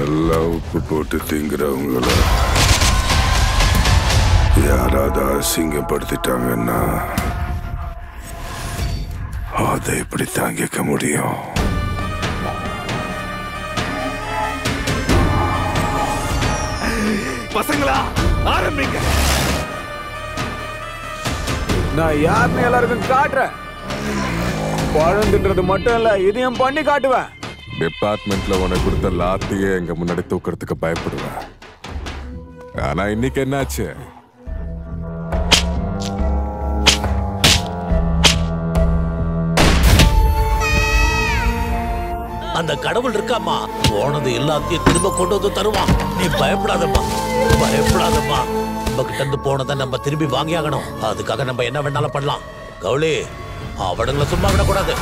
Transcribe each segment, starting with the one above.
நல்லா உப்பு போட்டு திங்கிறவங்கள யாராவது அசிங்கப்படுத்திட்டாங்கன்னா அதை எப்படி தாங்கிக்க முடியும் பசங்களா ஆரம்பிங்க நான் யாருன்னு எல்லாருக்கும் காட்டுறேன் பழம் தின்றது மட்டும் இல்ல இதையும் பண்ணி காட்டுவேன் டிபார்ட்மெண்ட்ல உனக்கு கொடுத்த லாத்தியே எங்க முன்னாடி தூக்குறதுக்கு பயப்படுவேன் ஆனா இன்னைக்கு என்னாச்சு அந்த கடவுள் இருக்காம்மா போனது எல்லாத்தையும் திரும்ப கொண்டு வந்து தருவான் நீ பயப்படாதம்மா பயப்படாதம்மா நம்ம கிட்ட இருந்து போனதை நம்ம திரும்பி வாங்கியாகணும் அதுக்காக நம்ம என்ன வேணாலும் பண்ணலாம் கௌலி அவனுங்களை சும்மா விடக்கூடாது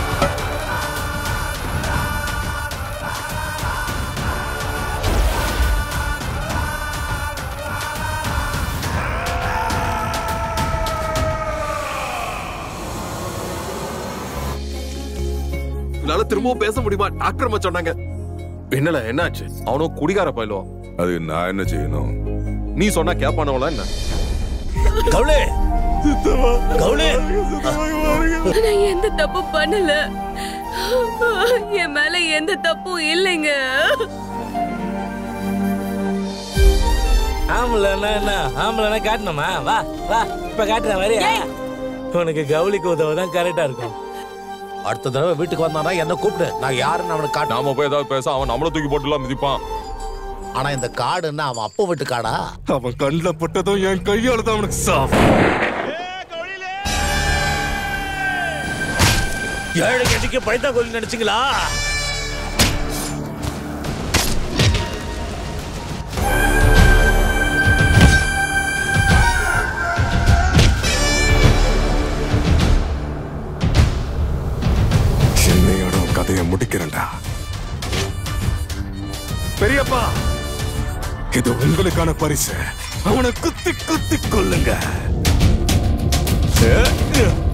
என்னால திரும்பவும் பேச முடியுமா டாக்டர் அம்மா சொன்னாங்க என்னல என்னாச்சு அவனும் குடிகார பயிலுவான் அது நான் என்ன செய்யணும் நீ சொன்னா கேப்பானவளா என்ன கௌலி கௌலி நான் எந்த தப்பு பண்ணல என் மேல எந்த தப்பும் இல்லைங்க ஆம்பளைன்னா என்ன ஆம்பளைனா காட்டணுமா வா வா இப்ப காட்டுறேன் வரியா உனக்கு கவுளிக்கு உதவ தான் கரெக்டா இருக்கும் அடுத்த தடவை வீட்டுக்கு வந்தானா என்ன கூப்பிடு நான் யாருன்னு அவனுக்கு காட்டு நாம போய் ஏதாவது பேச அவன் நம்மள தூக்கி போட்டுலாம் மிதிப்பான் ஆனா இந்த காடுன்னா அவன் அப்பா வீட்டு காடா அவன் கண்ணில் பட்டதும் என் கையால தான் அவனுக்கு சாப் ஏழு கட்டிக்கு பைத்தா கோழி நினைச்சீங்களா என்னையோட உன் கதையை முடிக்கிறேன்டா பெரியப்பா இது உங்களுக்கான பரிசு அவனை குத்தி குத்தி கொல்லுங்க ஏ, ஏ.